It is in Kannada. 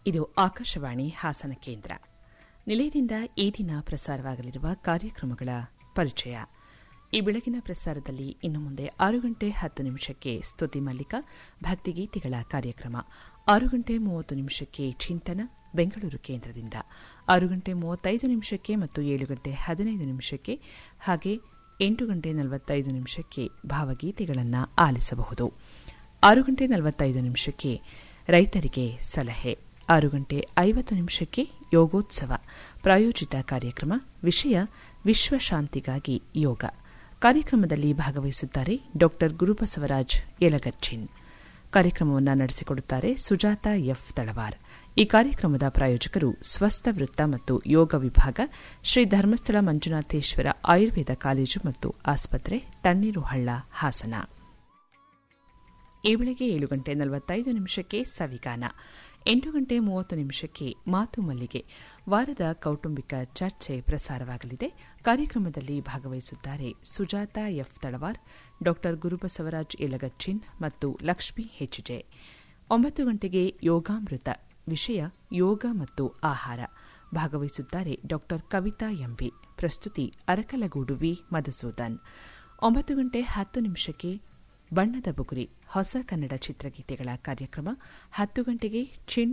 ಇದು ಆಕಾಶವಾಣಿ ಹಾಸನ ಕೇಂದ್ರ ನಿಲಯದಿಂದ ಈ ದಿನ ಪ್ರಸಾರವಾಗಲಿರುವ ಕಾರ್ಯಕ್ರಮಗಳ ಪರಿಚಯ ಈ ಬೆಳಗಿನ ಪ್ರಸಾರದಲ್ಲಿ ಇನ್ನು ಮುಂದೆ ಆರು ಗಂಟೆ ಹತ್ತು ನಿಮಿಷಕ್ಕೆ ಸ್ತುತಿ ಮಲ್ಲಿಕ ಭಕ್ತಿಗೀತೆಗಳ ಕಾರ್ಯಕ್ರಮ ಆರು ಗಂಟೆ ಮೂವತ್ತು ನಿಮಿಷಕ್ಕೆ ಚಿಂತನ ಬೆಂಗಳೂರು ಕೇಂದ್ರದಿಂದ ಆರು ಗಂಟೆ ಮೂವತ್ತೈದು ನಿಮಿಷಕ್ಕೆ ಮತ್ತು ಏಳು ಗಂಟೆ ಹದಿನೈದು ನಿಮಿಷಕ್ಕೆ ಹಾಗೆ ಎಂಟು ಗಂಟೆ ನಲವತ್ತೈದು ನಿಮಿಷಕ್ಕೆ ಭಾವಗೀತೆಗಳನ್ನು ಆಲಿಸಬಹುದು ಆರು ಗಂಟೆ ನಲವತ್ತೈದು ನಿಮಿಷಕ್ಕೆ ರೈತರಿಗೆ ಸಲಹೆ ಆರು ಗಂಟೆ ಐವತ್ತು ನಿಮಿಷಕ್ಕೆ ಯೋಗೋತ್ಸವ ಪ್ರಾಯೋಜಿತ ಕಾರ್ಯಕ್ರಮ ವಿಷಯ ವಿಶ್ವ ಶಾಂತಿಗಾಗಿ ಯೋಗ ಕಾರ್ಯಕ್ರಮದಲ್ಲಿ ಭಾಗವಹಿಸುತ್ತಾರೆ ಡಾ ಗುರುಬಸವರಾಜ್ ಯಲಗಚ್ಚಿನ್ ಕಾರ್ಯಕ್ರಮವನ್ನು ನಡೆಸಿಕೊಡುತ್ತಾರೆ ಸುಜಾತ ಎಫ್ ತಳವಾರ್ ಈ ಕಾರ್ಯಕ್ರಮದ ಪ್ರಾಯೋಜಕರು ಸ್ವಸ್ಥ ವೃತ್ತ ಮತ್ತು ಯೋಗ ವಿಭಾಗ ಶ್ರೀ ಧರ್ಮಸ್ಥಳ ಮಂಜುನಾಥೇಶ್ವರ ಆಯುರ್ವೇದ ಕಾಲೇಜು ಮತ್ತು ಆಸ್ಪತ್ರೆ ತಣ್ಣೀರುಹಳ್ಳ ಹಾಸನ ಈ ಬೆಳಗ್ಗೆ ಏಳು ಗಂಟೆ ನಲವತ್ತೈದು ನಿಮಿಷಕ್ಕೆ ಸವಿಗಾನ ಎಂಟು ಗಂಟೆ ಮೂವತ್ತು ನಿಮಿಷಕ್ಕೆ ಮಾತು ಮಲ್ಲಿಗೆ ವಾರದ ಕೌಟುಂಬಿಕ ಚರ್ಚೆ ಪ್ರಸಾರವಾಗಲಿದೆ ಕಾರ್ಯಕ್ರಮದಲ್ಲಿ ಭಾಗವಹಿಸುತ್ತಾರೆ ಸುಜಾತ ಎಫ್ ತಳವಾರ್ ಡಾ ಗುರುಬಸವರಾಜ್ ಯಲಗಚ್ಚಿನ್ ಮತ್ತು ಲಕ್ಷ್ಮೀ ಹೆಚ್ಜೆ ಒಂಬತ್ತು ಗಂಟೆಗೆ ಯೋಗಾಮೃತ ವಿಷಯ ಯೋಗ ಮತ್ತು ಆಹಾರ ಭಾಗವಹಿಸುತ್ತಾರೆ ಡಾ ಕವಿತಾ ಎಂಬಿ ಪ್ರಸ್ತುತಿ ಅರಕಲಗೂಡು ವಿ ಮಧುಸೂದನ್ ಒಂಬತ್ತು ಗಂಟೆ ಹತ್ತು ನಿಮಿಷಕ್ಕೆ ಬಣ್ಣದ ಬುಗುರಿ ಹೊಸ ಕನ್ನಡ ಚಿತ್ರಗೀತೆಗಳ ಕಾರ್ಯಕ್ರಮ ಹತ್ತು ಗಂಟೆಗೆ ಚಿಣ್ಣು